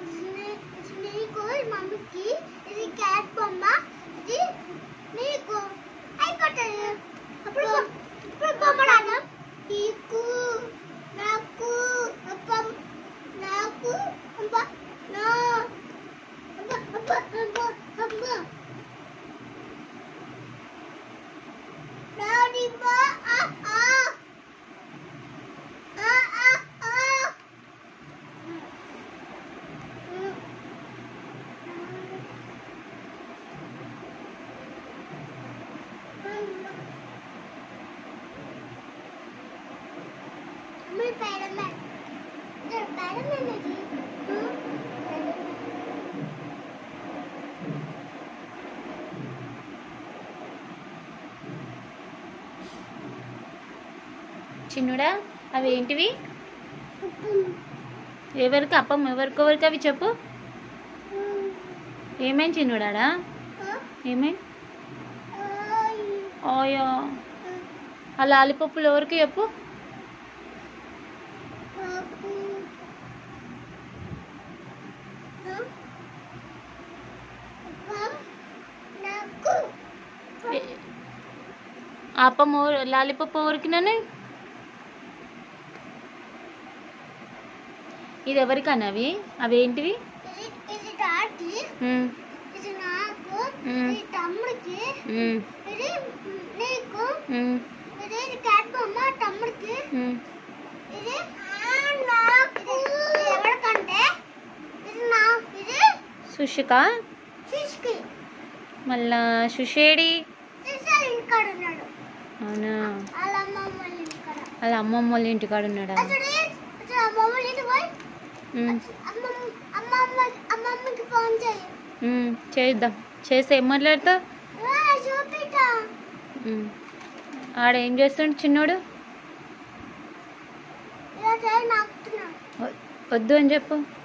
ఇది నీకు మమ్మీకి ఇది క్యాట్ బొమ్మ ఇది నీకు అయిపోతుంది అప్పుడు ఇప్పుడు బొమ్మడాను నీకు నాకు అప్పం నాకు అబ్బ నా అబ్బ అబ్బ అబ్బ అబ్బ డాడీ బా ఆ ఆ ఆ ఆ ఆ మీ స్పైడర్మ్యాన్ ఇది స్పైడర్మ్యాన్ ఇది చిన్నుడా అవి ఏంటివి ఎవరికి అప్పం ఎవరికొవరికి అవి చెప్పు ఏమేం చిన్నుడాడా ఏమేం ఓయో ఆ లాలిపప్పులు ఎవరికి చెప్పు నాకు ఏ- ఆ అప్పం ఎవరు- లాలిపప్పు ఎవరికి నన్ను ఇది ఎవరికన్నా అవి అవి ఏంటివి ఇది ఇది డాడీ ఉమ్, ఇది నాకు మ్మ్. ఇది తమ్ముడికి ఉమ్, ఇది నీకు ఉమ్, ఇది ఇది క్యాట్ బొమ్మ తమ్ముడికి ఉమ్. ఇది నాకు ఇది ఎవరికంటే ఇది నా ఇది సుషిక ఫిష్కి మళ్ళా సుషేడి సిస్టర్ ఇంటికాడ ఉన్నాడు అవునా వాళ్ళ అమ్మమ్మ వాళ్ళ ఇంటికాడ వాళ్ళ అమ్మమ్మ వాళ్ళ ఇంటికాడ ఉన్నాడా అసలు అసలు అమ్మమ్మ వాళ్ళ ఇంటికి పోయి ఉమ్, అమ్మమ్మ అమ్మమ్మ అమ్మమ్మకి ఫోన్ చేయి ఉమ్, చేద్దాం చేస్తే ఏం మాట్లాడతావు ఆ, చూపిస్తా ఉమ్. ఆడ ఏం చేస్తుండు చిన్నోడు ఇలా చేయి నాకుతున్నాడు వ- వద్దు అని చెప్పు